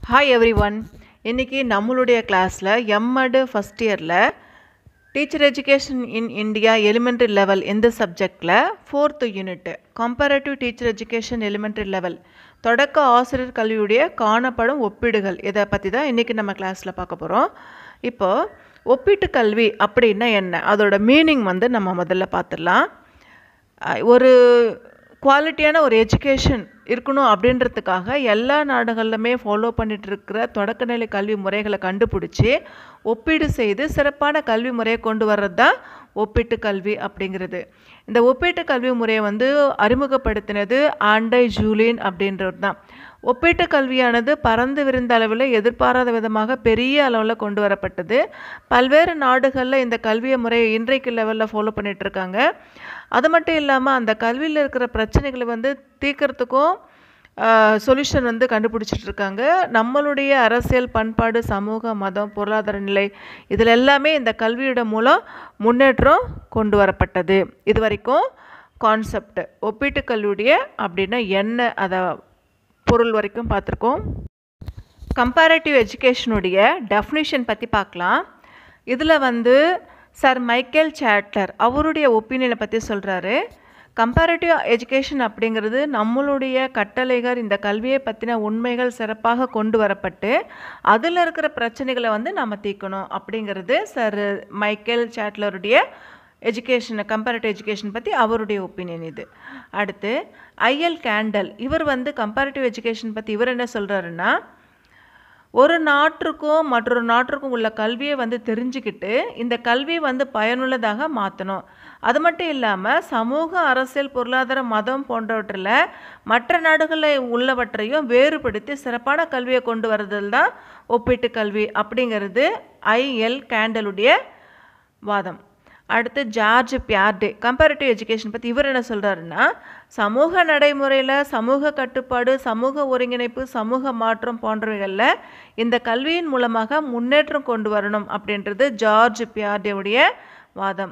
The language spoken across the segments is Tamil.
ஹாய் எவ்ரி ஒன் இன்றைக்கி நம்மளுடைய கிளாஸில் எம்எடு ஃபஸ்ட் இயரில் teacher education in India elementary level இந்த சப்ஜெக்டில் fourth unit comparative teacher education elementary level தொடக்க ஆசிரியர் கல்வியுடைய காணப்படும் ஒப்பீடுகள் இதை பற்றி தான் இன்றைக்கி நம்ம கிளாஸில் பார்க்க போகிறோம் இப்போது ஒப்பீட்டு கல்வி அப்படின்னா என்ன அதோட மீனிங் வந்து நம்ம முதல்ல பார்த்துடலாம் அஹ் ஒரு குவாலிட்டியான ஒரு எஜுகேஷன் இருக்கணும் அப்படின்றதுக்காக எல்லா நாடுகளிலுமே ஃபாலோ பண்ணிட்டு இருக்கிற தொடக்கநிலை கல்வி முறைகளை கண்டுபிடிச்சி ஒப்பீடு செய்து சிறப்பான கல்வி முறையை கொண்டு வர்றது தான் ஒப்பீட்டு கல்வி அப்படிங்கிறது இந்த ஒப்பீட்டு கல்வி முறையை வந்து அறிமுகப்படுத்தினது ஆண்டை ஜூலின் அப்படின்றது தான் ஒப்பீட்டு கல்வியானது பறந்து விரிந்த அளவில் எதிர்பாராத விதமாக பெரிய அளவில் கொண்டு வரப்பட்டது பல்வேறு நாடுகளில் இந்த கல்வியை முறையை இன்றைக்கு லெவலில் ஃபாலோ பண்ணிட்டு இருக்காங்க அது மட்டும் இல்லாமல் அந்த கல்வியில் இருக்கிற பிரச்சனைகளை வந்து தீர்க்கறதுக்கும் சொல்யூஷன் வந்து கண்டுபிடிச்சிட்டு இருக்காங்க நம்மளுடைய அரசியல் பண்பாடு சமூக மதம் பொருளாதார நிலை இதில் எல்லாமே இந்த கல்வியோட மூலம் முன்னேற்றம் கொண்டு வரப்பட்டது இது வரைக்கும் கான்செப்ட் ஒப்பீட்டு கல்வியுடைய அப்படின்னா என்ன அதை பொருள் வரைக்கும் பார்த்துருக்கோம் கம்பேரட்டிவ் எஜுகேஷனுடைய டெஃபினிஷன் பற்றி பார்க்கலாம் இதில் வந்து சார் மைக்கேல் சேட்லர் அவருடைய ஒப்பீனியனை பற்றி சொல்கிறாரு கம்பேரட்டிவ் எஜுகேஷன் அப்படிங்கிறது நம்மளுடைய கட்டளைகள் இந்த கல்வியை பற்றின உண்மைகள் சிறப்பாக கொண்டு வரப்பட்டு அதில் இருக்கிற பிரச்சனைகளை வந்து நம்ம தீர்க்கணும் அப்படிங்கிறது சார் மைக்கேல் சேட்லருடைய எஜுகேஷனை கம்பேரட்டிவ் எஜுகேஷன் பற்றி அவருடைய ஒப்பீனியன் இது அடுத்து ஐஎல் கேண்டல் இவர் வந்து கம்பேரட்டிவ் எஜுகேஷன் பற்றி இவர் என்ன சொல்கிறாருன்னா ஒரு நாட்டுக்கும் மற்றொரு நாட்டுக்கும் உள்ள கல்வியை வந்து தெரிஞ்சுக்கிட்டு இந்த கல்வியை வந்து பயனுள்ளதாக மாற்றணும் அது மட்டும் இல்லாமல் சமூக அரசியல் பொருளாதார மதம் போன்றவற்றில் மற்ற நாடுகளில் உள்ளவற்றையும் வேறுபடுத்தி சிறப்பான கல்வியை கொண்டு வரதில் தான் ஒப்பீட்டு கல்வி அப்படிங்கிறது ஐஎல் கேண்டலுடைய வாதம் அடுத்து ஜார்ஜ் பியார்டே கம்பேரிட்டிவ் எஜுகேஷன் பற்றி இவர் என்ன சொல்கிறாருன்னா சமூக நடைமுறையில் சமூக கட்டுப்பாடு சமூக ஒருங்கிணைப்பு சமூக மாற்றம் போன்றவைகளில் இந்த கல்வியின் மூலமாக முன்னேற்றம் கொண்டு வரணும் அப்படின்றது ஜார்ஜ் பியார்டேவுடைய வாதம்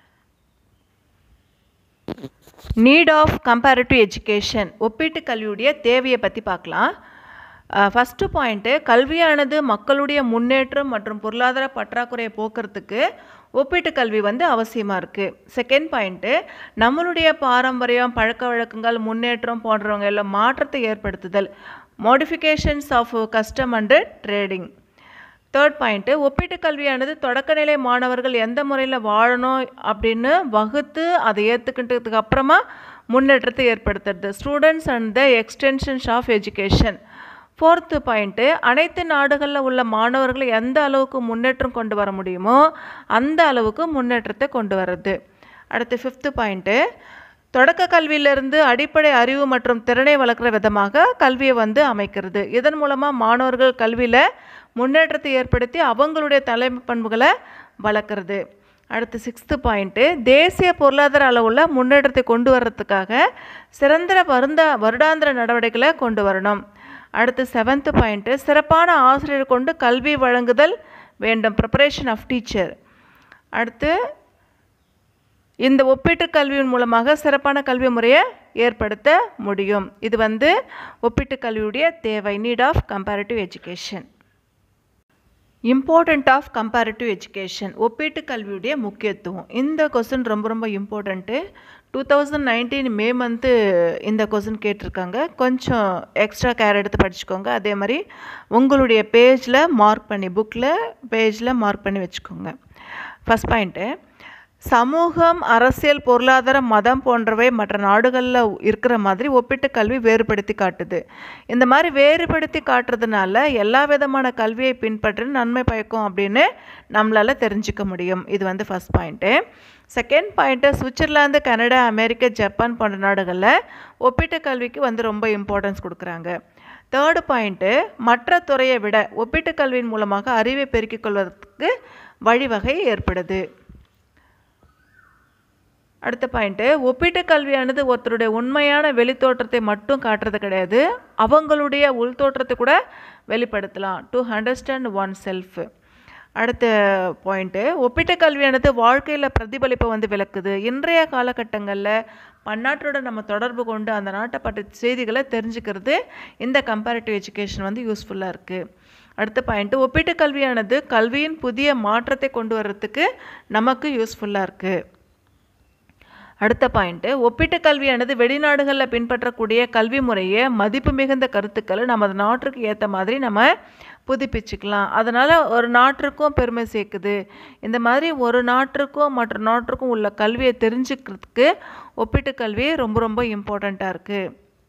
நீட் ஆஃப் கம்பேரிட்டிவ் எஜுகேஷன் ஒப்பீட்டு கல்வியுடைய தேவையை பற்றி பார்க்கலாம் ஃபஸ்ட்டு பாயிண்ட்டு கல்வியானது மக்களுடைய முன்னேற்றம் மற்றும் பொருளாதார பற்றாக்குறையை போக்குறதுக்கு ஒப்பீட்டு கல்வி வந்து அவசியமாக இருக்குது செகண்ட் பாயிண்ட்டு நம்மளுடைய பாரம்பரியம் பழக்க வழக்கங்கள் முன்னேற்றம் போன்றவங்க எல்லாம் மாற்றத்தை ஏற்படுத்துதல் modifications of custom and trading third point ஒப்பீட்டு கல்வியானது தொடக்கநிலை மாணவர்கள் எந்த முறையில் வாழணும் அப்படின்னு வகுத்து அதை ஏற்றுக்கிட்டதுக்கு அப்புறமா முன்னேற்றத்தை ஏற்படுத்துறது students and the extensions of education fourth point அனைத்து நாடுகளில் உள்ள மாணவர்கள் எந்த அளவுக்கு முன்னேற்றம் கொண்டு வர முடியுமோ அந்த அளவுக்கு முன்னேற்றத்தை கொண்டு வர்றது அடுத்து ஃபிஃப்த்து பாயிண்ட்டு தொடக்க கல்வியிலிருந்து அடிப்படை அறிவு மற்றும் திறனை வளர்க்குற விதமாக கல்வியை வந்து அமைக்கிறது இதன் மூலமாக மாணவர்கள் கல்வியில் முன்னேற்றத்தை ஏற்படுத்தி அவங்களுடைய தலைமை பண்புகளை வளர்க்குறது அடுத்து சிக்ஸ்த்து பாயிண்ட்டு தேசிய பொருளாதார அளவில் முன்னேற்றத்தை கொண்டு வர்றதுக்காக சிறந்த வருந்த வருடாந்திர நடவடிக்கைகளை கொண்டு வரணும் அடுத்து செவன்த்து பாயிண்ட்டு சிறப்பான ஆசிரியர் கொண்டு கல்வி வழங்குதல் வேண்டும் ப்ரிப்பரேஷன் ஆஃப் டீச்சர் அடுத்து இந்த ஒப்பீட்டு கல்வியின் மூலமாக சிறப்பான கல்வி முறையை ஏற்படுத்த முடியும் இது வந்து ஒப்பீட்டு கல்வியுடைய தேவை need of comparative education important of comparative education ஒப்பீட்டு கல்வியுடைய முக்கியத்துவம் இந்த கொஸ்டின் ரொம்ப ரொம்ப important two thousand nineteen May month இந்த கொஸ்டின் கேட்டிருக்காங்க கொஞ்சம் எக்ஸ்ட்ரா கேர் எடுத்து படிச்சுக்கோங்க அதே மாதிரி உங்களுடைய பேஜில் மார்க் பண்ணி புக்கில் பேஜில் மார்க் பண்ணி வச்சுக்கோங்க ஃபஸ்ட் பாயிண்ட்டு சமூகம் அரசியல் பொருளாதார மதம் போன்றவை மற்ற நாடுகளில் இருக்கிற மாதிரி ஒப்பிட்டு கல்வி வேறுபடுத்தி காட்டுது இந்த மாதிரி வேறுபடுத்தி காட்டுறதுனால எல்லா விதமான கல்வியை பின்பற்றி நன்மை பயக்கும் அப்படின்னு நம்மளால் தெரிஞ்சுக்க முடியும் இது வந்து first point second point Switzerland Canada America Japan போன்ற நாடுகளில் ஒப்பீட்டு கல்விக்கு வந்து ரொம்ப இம்பார்ட்டன்ஸ் கொடுக்குறாங்க தேர்டு பாயிண்ட்டு மற்ற துறையை விட ஒப்பீட்டு கல்வியின் மூலமாக அறிவை பெருக்கிக் கொள்வதற்கு வழிவகை ஏற்படுது அடுத்த பாயிண்ட்டு ஒப்பீட்டு கல்வியானது ஒருத்தருடைய உண்மையான வெளித்தோற்றத்தை மட்டும் காட்டுறது கிடையாது அவங்களுடைய உள்தோற்றத்தை கூட வெளிப்படுத்தலாம் டு அண்டர்ஸ்டாண்ட் ஒன் செல்ஃப் அடுத்த பாயிண்ட்டு ஒப்பீட்டு கல்வியானது வாழ்க்கையில் பிரதிபலிப்பை வந்து விளக்குது இன்றைய காலகட்டங்களில் பன்னாட்டோட நம்ம தொடர்பு கொண்டு அந்த நாட்டை பற்றி செய்திகளை தெரிஞ்சுக்கிறது இந்த கம்பேரிட்டிவ் எஜுகேஷன் வந்து யூஸ்ஃபுல்லாக இருக்குது அடுத்த பாயிண்ட்டு ஒப்பீட்டு கல்வியானது கல்வியின் புதிய மாற்றத்தை கொண்டு வர்றதுக்கு நமக்கு யூஸ்ஃபுல்லாக இருக்குது அடுத்த பாயிண்ட்டு ஒப்பீட்டு கல்வியானது வெளிநாடுகளில் பின்பற்றக்கூடிய கல்வி முறையை மதிப்பு மிகுந்த கருத்துக்களை நமது நாட்டிற்கு ஏற்ற மாதிரி நம்ம புதுப்பிச்சுக்கலாம் அதனால் ஒரு நாட்டிற்கும் பெருமை சேர்க்குது இந்த மாதிரி ஒரு நாட்டிற்கும் மற்ற நாட்டிற்கும் உள்ள கல்வியை தெரிஞ்சுக்கிறதுக்கு ஒப்பீட்டு கல்வி ரொம்ப ரொம்ப இம்பார்ட்டண்ட்டாக இருக்குது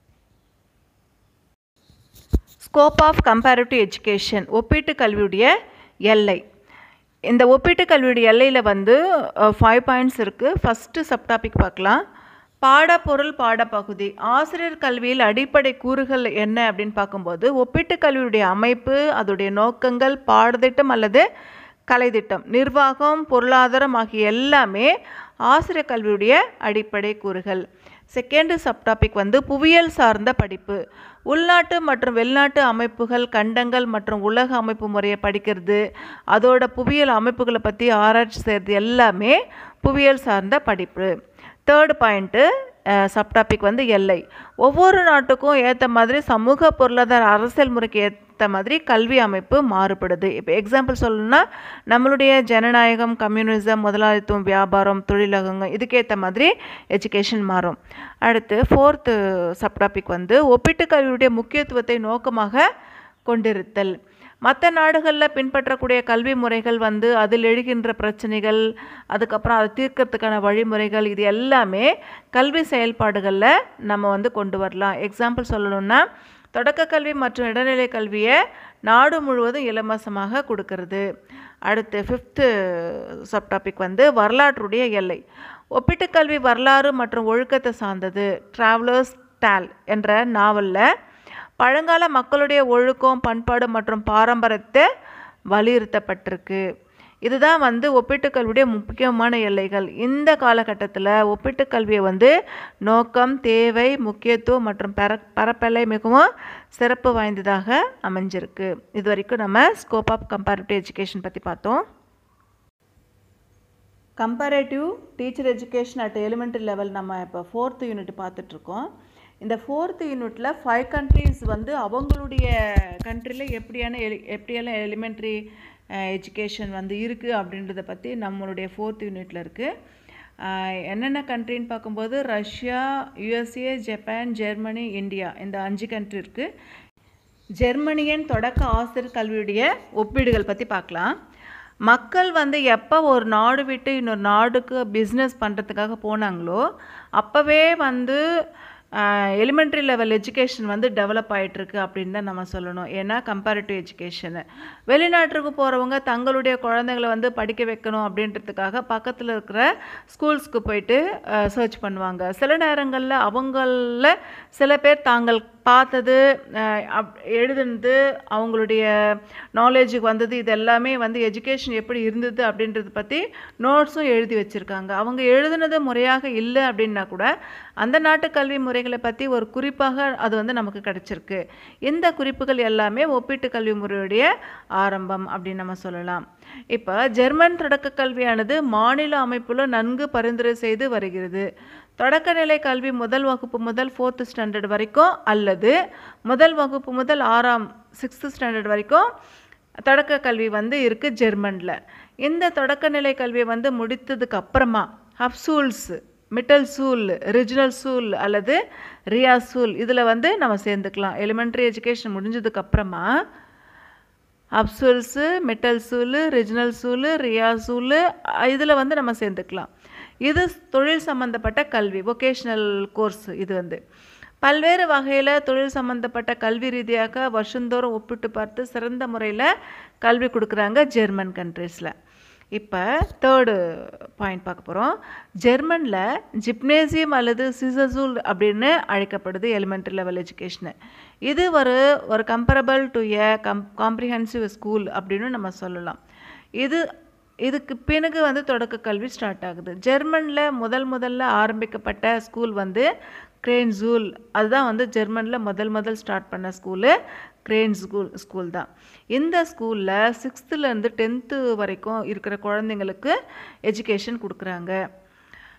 ஸ்கோப் ஆஃப் கம்பேரிட்டிவ் எஜுகேஷன் ஒப்பீட்டு கல்வியுடைய எல்லை இந்த ஒப்பீட்டு கல்வியுடைய எல்லையில் வந்து ஃபைவ் பாயிண்ட்ஸ் இருக்குது ஃபஸ்ட்டு சப்டாபிக் பார்க்கலாம் பாடப்பொருள் பாடப்பகுதி ஆசிரியர் கல்வியில் அடிப்படை கூறுகள் என்ன அப்படின்னு பார்க்கும்போது ஒப்பீட்டு கல்வியுடைய அமைப்பு அதோடைய நோக்கங்கள் பாடத்திட்டம் அல்லது கலைத்திட்டம் நிர்வாகம் பொருளாதாரம் ஆகிய எல்லாமே ஆசிரியர் கல்வியுடைய அடிப்படை கூறுகள் செகண்ட் சப்டாபிக் வந்து புவியியல் சார்ந்த படிப்பு உள்நாட்டு மற்றும் வெளிநாட்டு அமைப்புகள் கண்டங்கள் மற்றும் உலக அமைப்பு முறையை படிக்கிறது அதோட புவியியல் அமைப்புகளை பற்றி ஆராய்ச்சி செய்கிறது எல்லாமே புவியியல் சார்ந்த படிப்பு தேர்ட் பாயிண்ட்டு சப்டாபிக் வந்து எல்லை ஒவ்வொரு நாட்டுக்கும் ஏற்ற மாதிரி சமூக பொருளாதார அரசியல் முறைக்கு ஏற்ற மாதிரி கல்வி அமைப்பு மாறுபடுது இப்போ எக்ஸாம்பிள் சொல்லணும்னா நம்மளுடைய ஜனநாயகம் கம்யூனிசம் முதலாளித்துவம் வியாபாரம் தொழிலகங்கள் இதுக்கேற்ற மாதிரி எஜுகேஷன் மாறும் அடுத்து ஃபோர்த்து சப்டாபிக் வந்து ஒப்பீட்டு கல்வியுடைய முக்கியத்துவத்தை நோக்கமாக கொண்டிருத்தல் மற்ற நாடுகளில் பின்பற்றக்கூடிய கல்வி முறைகள் வந்து அதில் எழுகின்ற பிரச்சனைகள் அதுக்கப்புறம் அதை தீர்க்கறதுக்கான வழிமுறைகள் இது எல்லாமே கல்வி செயல்பாடுகளில் நம்ம வந்து கொண்டு வரலாம் எக்ஸாம்பிள் சொல்லணும்னா தொடக்க கல்வி மற்றும் இடைநிலை கல்வியை நாடு முழுவதும் இலவசமாக கொடுக்கறது அடுத்து ஃபிஃப்த்து சப்டாபிக் வந்து வரலாற்றுடைய எல்லை ஒப்பீட்டு கல்வி வரலாறு மற்றும் ஒழுக்கத்தை சார்ந்தது ட்ராவலர்ஸ் டேல் என்ற நாவலில் பழங்கால மக்களுடைய ஒழுக்கம் பண்பாடு மற்றும் பாரம்பரியத்தை வலியுறுத்தப்பட்டிருக்கு இதுதான் வந்து ஒப்பீட்டு கல்வியுடைய முக்கியமான எல்லைகள் இந்த காலகட்டத்தில் ஒப்பீட்டு கல்வியை வந்து நோக்கம் தேவை முக்கியத்துவம் மற்றும் பர பரப்பெல்லை மிகவும் சிறப்பு வாய்ந்ததாக அமைஞ்சிருக்கு இது வரைக்கும் நம்ம ஸ்கோப் ஆஃப் கம்பேரிட்டிவ் எஜுகேஷன் பற்றி பார்த்தோம் comparative teacher education at elementary level நம்ம இப்போ ஃபோர்த்து யூனிட் பார்த்துட்ருக்கோம் இந்த ஃபோர்த்து யூனிட்டில் ஃபைவ் கண்ட்ரீஸ் வந்து அவங்களுடைய கண்ட்ரியில் எப்படியான எலி எப்படியெல்லாம் எலிமெண்ட்ரி எஜுகேஷன் வந்து இருக்குது அப்படின்றத பற்றி நம்மளுடைய ஃபோர்த் யூனிட்டில் இருக்குது என்னென்ன கண்ட்ரின்னு பார்க்கும்போது Russia USA Japan Germany India இந்த அஞ்சு கண்ட்ரி இருக்குது ஜெர்மனியின் தொடக்க ஆசிரியர் கல்வியுடைய ஒப்பீடுகள் பற்றி பார்க்கலாம் மக்கள் வந்து எப்போ ஒரு நாடு விட்டு இன்னொரு நாடுக்கு பிஸ்னஸ் பண்ணுறதுக்காக போனாங்களோ அப்போவே வந்து எலிமெண்ட்ரி லெவல் எஜுகேஷன் வந்து டெவலப் ஆகிட்டுருக்கு அப்படின்னு தான் நம்ம சொல்லணும் ஏன்னா கம்பேரிட்டிவ் எஜுகேஷனு வெளிநாட்டுக்கு போகிறவங்க தங்களுடைய குழந்தைங்களை வந்து படிக்க வைக்கணும் அப்படின்றதுக்காக பக்கத்தில் இருக்கிற ஸ்கூல்ஸ்க்கு போயிட்டு சர்ச் பண்ணுவாங்க சில நேரங்களில் அவங்களில் சில பேர் தாங்கள் பார்த்தது அப் எழுதுனது அவங்களுடைய நாலேஜுக்கு வந்தது இது எல்லாமே வந்து எஜுகேஷன் எப்படி இருந்தது அப்படின்றத பற்றி நோட்ஸும் எழுதி வச்சுருக்காங்க அவங்க எழுதுனது முறையாக இல்லை அப்படின்னா கூட அந்த நாட்டு கல்வி முறைகளை பற்றி ஒரு குறிப்பாக அது வந்து நமக்கு கிடச்சிருக்கு இந்த குறிப்புகள் எல்லாமே ஒப்பீட்டு கல்வி முறையுடைய ஆரம்பம் அப்படின்னு நம்ம சொல்லலாம் இப்போ ஜெர்மன் தொடக்க கல்வியானது மாநில அமைப்பில் நன்கு பரிந்துரை செய்து வருகிறது தொடக்கநிலை கல்வி முதல் வகுப்பு முதல் ஃபோர்த்து ஸ்டாண்டர்ட் வரைக்கும் அல்லது முதல் வகுப்பு முதல் ஆறாம் சிக்ஸ்த்து ஸ்டாண்டர்ட் வரைக்கும் தொடக்க கல்வி வந்து இருக்குது ஜெர்மனில் இந்த தொடக்கநிலை கல்வியை வந்து முடித்ததுக்கு அப்புறமா ஹப்சூல்ஸ் மிட்டல் சூல் ரிஜினல் சூல் அல்லது ரியா சூல் இதில் வந்து நம்ம சேர்ந்துக்கலாம் எலிமெண்ட்ரி எஜுகேஷன் முடிஞ்சதுக்கு அப்புறமா அப்சூல்ஸு மெட்டல் சூலு ரிஜினல் சூலு ரியா சூலு இதில் வந்து நம்ம சேர்ந்துக்கலாம் இது தொழில் சம்மந்தப்பட்ட கல்வி வொகேஷ்னல் கோர்ஸ் இது வந்து பல்வேறு வகையில் தொழில் சம்மந்தப்பட்ட கல்வி ரீதியாக வருஷந்தோறும் ஒப்பிட்டு பார்த்து சிறந்த முறையில் கல்வி கொடுக்குறாங்க ஜெர்மன் கண்ட்ரீஸில் இப்போ தேர்டு பாயிண்ட் பார்க்க போகிறோம் ஜெர்மனில் ஜிப்னேசியம் அல்லது சிசசூல் அப்படின்னு அழைக்கப்படுது எலிமெண்ட்ரி லெவல் எஜுகேஷனு இது ஒரு ஒரு கம்பரபிள் டு எ கம் காம்ப்ரிஹென்சிவ் ஸ்கூல் அப்படின்னு நம்ம சொல்லலாம் இது இதுக்கு பிறகு வந்து தொடக்க கல்வி ஸ்டார்ட் ஆகுது ஜெர்மனில் முதல் முதல்ல ஆரம்பிக்கப்பட்ட ஸ்கூல் வந்து கிரேன்ஸூல் அதுதான் வந்து ஜெர்மனில் முதல் முதல் ஸ்டார்ட் பண்ண ஸ்கூலு கிரேன் ஸ்கூல் ஸ்கூல் தான் இந்த ஸ்கூலில் சிக்ஸ்த்துலேருந்து டென்த்து வரைக்கும் இருக்கிற குழந்தைங்களுக்கு எஜுகேஷன் கொடுக்குறாங்க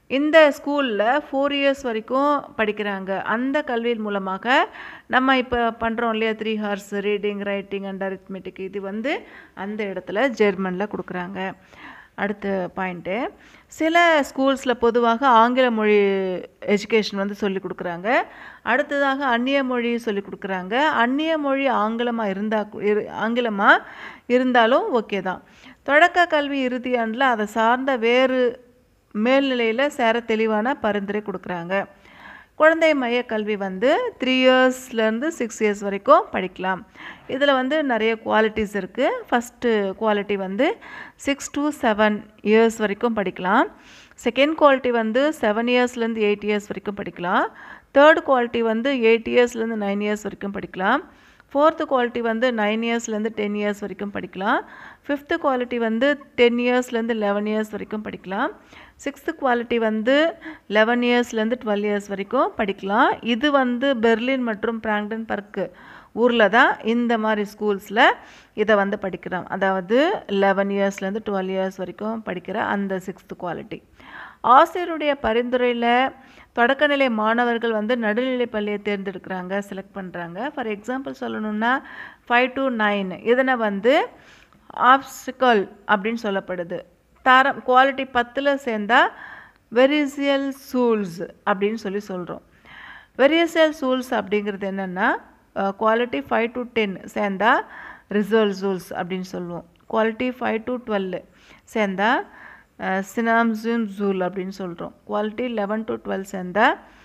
இந்த ஸ்கூலில் ஃபோர் இயர்ஸ் வரைக்கும் படிக்கிறாங்க அந்த கல்வியின் மூலமாக நம்ம இப்போ பண்ணுறோம் இல்லையா three R's reading writing and arithmetic இது வந்து அந்த இடத்துல ஜெர்மனில் கொடுக்குறாங்க அடுத்த பாயிண்ட்டு சில ஸ்கூல்ஸில் பொதுவாக ஆங்கில மொழி எஜுகேஷன் வந்து சொல்லி கொடுக்குறாங்க அடுத்ததாக அந்நிய மொழி சொல்லி கொடுக்குறாங்க அந்நிய மொழி ஆங்கிலமாக இருந்தால் இரு ஆங்கிலமாக இருந்தாலும் ஓகே தான் தொடக்க கல்வி இறுதி ஆண்டில் அதை சார்ந்த வேறு மேல்நிலையில் சேர தெளிவான பரிந்துரை கொடுக்குறாங்க குழந்தை மைய கல்வி வந்து த்ரீ இயர்ஸ்லேருந்து சிக்ஸ் இயர்ஸ் வரைக்கும் படிக்கலாம் இதில் வந்து நிறைய குவாலிட்டிஸ் இருக்குது ஃபஸ்ட்டு குவாலிட்டி வந்து சிக்ஸ் டு செவன் இயர்ஸ் வரைக்கும் படிக்கலாம் செகண்ட் குவாலிட்டி வந்து செவன் இயர்ஸ்லேருந்து எயிட் இயர்ஸ் வரைக்கும் படிக்கலாம் தேர்ட் குவாலிட்டி வந்து எயிட் இயர்ஸ்லேருந்து நைன் இயர்ஸ் வரைக்கும் படிக்கலாம் ஃபோர்த்து குவாலிட்டி வந்து நைன் இயர்ஸ்லேருந்து டென் இயர்ஸ் வரைக்கும் படிக்கலாம் ஃபிஃப்த்து குவாலிட்டி வந்து டென் இயர்ஸ்லேருந்து லெவன் இயர்ஸ் வரைக்கும் படிக்கலாம் சிக்ஸ்த்து குவாலிட்டி வந்து லெவன் இயர்ஸ்லேருந்து டுவெல் இயர்ஸ் வரைக்கும் படிக்கலாம் இது வந்து பெர்லின் மற்றும் பிராங்டன் பர்க்கு ஊரில் தான் இந்த மாதிரி ஸ்கூல்ஸில் இதை வந்து படிக்கிறோம் அதாவது லெவன் இயர்ஸ்லேருந்து டுவெல் இயர்ஸ் வரைக்கும் படிக்கிற அந்த சிக்ஸ்த்து குவாலிட்டி ஆசிரியருடைய பரிந்துரையில் தொடக்கநிலை மாணவர்கள் வந்து நடுநிலை பள்ளியை தேர்ந்தெடுக்கிறாங்க செலக்ட் பண்ணுறாங்க ஃபார் எக்ஸாம்பிள் சொல்லணுன்னா ஃபைவ் டு நைன் இதனை வந்து ஆப்ஸ்டிக்கல் அப்படின்னு சொல்லப்படுது தரம் குவாலிட்டி பத்தில் சேர்ந்தா வெரிசியல் சூல்ஸ் அப்படின்னு சொல்லி சொல்கிறோம் வெரிசியல் சூல்ஸ் அப்படிங்கிறது என்னென்னா குவாலிட்டி ஃபைவ் டு டென் சேர்ந்தா ரிசல்ட் சூல்ஸ் அப்படின்னு சொல்லுவோம் குவாலிட்டி ஃபைவ் டு டுவெல் சேர்ந்தா சினாம்சியம் ஜூல் அப்படின்னு சொல்கிறோம் குவாலிட்டி லெவன் டு டுவெல் சேர்ந்தா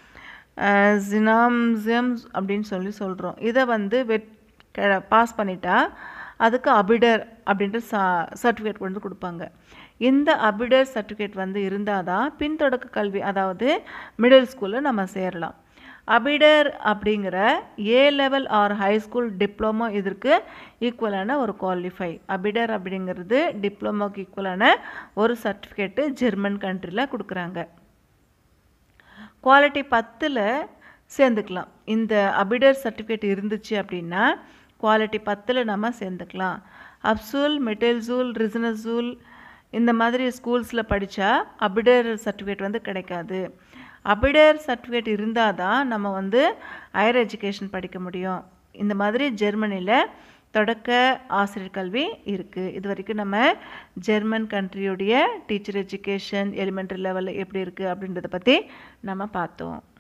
ஜினாம்சியம் அப்படின்னு சொல்லி சொல்கிறோம் இதை வந்து வெட் பாஸ் பண்ணிட்டா அதுக்கு அபிடர் அப்படின்ற சா சர்டிஃபிகேட் கொண்டு கொடுப்பாங்க இந்த அபிடர் சர்டிஃபிகேட் வந்து இருந்தால் தான் பின்தொடக்க கல்வி அதாவது மிடில் ஸ்கூலில் நம்ம சேரலாம் அபிடர் அப்படிங்கிற A level or high school diploma இதற்கு ஈக்குவலான ஒரு குவாலிஃபை அபிடர் அப்படிங்கிறது டிப்ளமோக்கு ஈக்குவலான ஒரு சர்டிஃபிகேட்டு ஜெர்மன் கண்ட்ரியில் கொடுக்குறாங்க குவாலிட்டி பத்தில் சேர்ந்துக்கலாம் இந்த அபிடர் சர்டிஃபிகேட் இருந்துச்சு அப்படின்னா குவாலிட்டி பத்தில் நம்ம சேர்ந்துக்கலாம் அப்சூல் மெட்டல்சூல் ரிசனசூல் இந்த மாதிரி ஸ்கூல்ஸில் படித்தா அபிடர் சர்டிஃபிகேட் வந்து கிடைக்காது அபிடர் சர்டிஃபிகேட் இருந்தால் தான் நம்ம வந்து ஹையர் எஜுகேஷன் படிக்க முடியும் இந்த மாதிரி ஜெர்மனியில் தொடக்க ஆசிரியர் கல்வி இருக்குது இது வரைக்கும் நம்ம ஜெர்மன் கண்ட்ரியுடைய டீச்சர் எஜுகேஷன் எலிமெண்ட்ரி லெவலில் எப்படி இருக்குது அப்படின்றத பற்றி நம்ம பார்த்தோம்